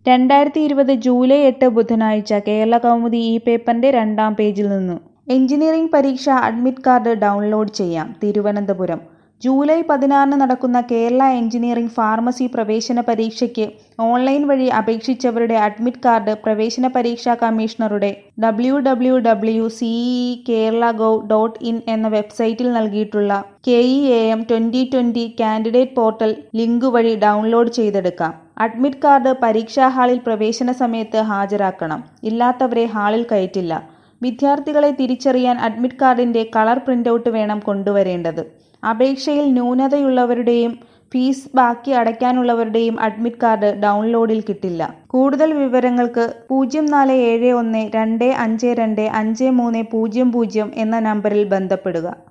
രണ്ടായിരത്തി ഇരുപത് ജൂലൈ എട്ട് ബുധനാഴ്ച കേരളകൗമുദി ഈ പേപ്പറിന്റെ രണ്ടാം പേജിൽ നിന്നു എഞ്ചിനീയറിംഗ് പരീക്ഷ അഡ്മിറ്റ് കാർഡ് ഡൗൺലോഡ് ചെയ്യാം തിരുവനന്തപുരം ജൂലൈ പതിനാറിന് നടക്കുന്ന കേരള എഞ്ചിനീയറിംഗ് ഫാർമസി പ്രവേശന പരീക്ഷയ്ക്ക് ഓൺലൈൻ വഴി അപേക്ഷിച്ചവരുടെ അഡ്മിറ്റ് കാർഡ് പ്രവേശന പരീക്ഷാ കമ്മീഷണറുടെ W W W C E E Kerala gov dot in എന്ന വെബ്സൈറ്റിൽ നൽകിയിട്ടുള്ള K E A M twenty twenty candidate portal link വഴി ഡൗൺലോഡ് ചെയ്തെടുക്കാം അഡ്മിറ്റ് കാർഡ് പരീക്ഷാ ഹാളിൽ പ്രവേശന സമയത്ത് ഹാജരാക്കണം ഇല്ലാത്തവരെ ഹാളിൽ കയറ്റില്ല വിദ്യാർത്ഥികളെ തിരിച്ചറിയാൻ അഡ്മിറ്റ് കാർഡിന്റെ കളർ പ്രിന്റൗട്ട് വേണം കൊണ്ടുവരേണ്ടത് അപേക്ഷയിൽ ന്യൂനതയുള്ളവരുടെയും ഫീസ് ബാക്കി അടയ്ക്കാനുള്ളവരുടെയും അഡ്മിറ്റ് കാർഡ് ഡൗൺലോഡിൽ കിട്ടില്ല കൂടുതൽ വിവരങ്ങൾക്ക് പൂജ്യം നാല് ഏഴ് ഒന്ന് രണ്ട് അഞ്ച് രണ്ട് അഞ്ച് മൂന്ന് പൂജ്യം പൂജ്യം എന്ന നമ്പറിൽ ബന്ധപ്പെടുക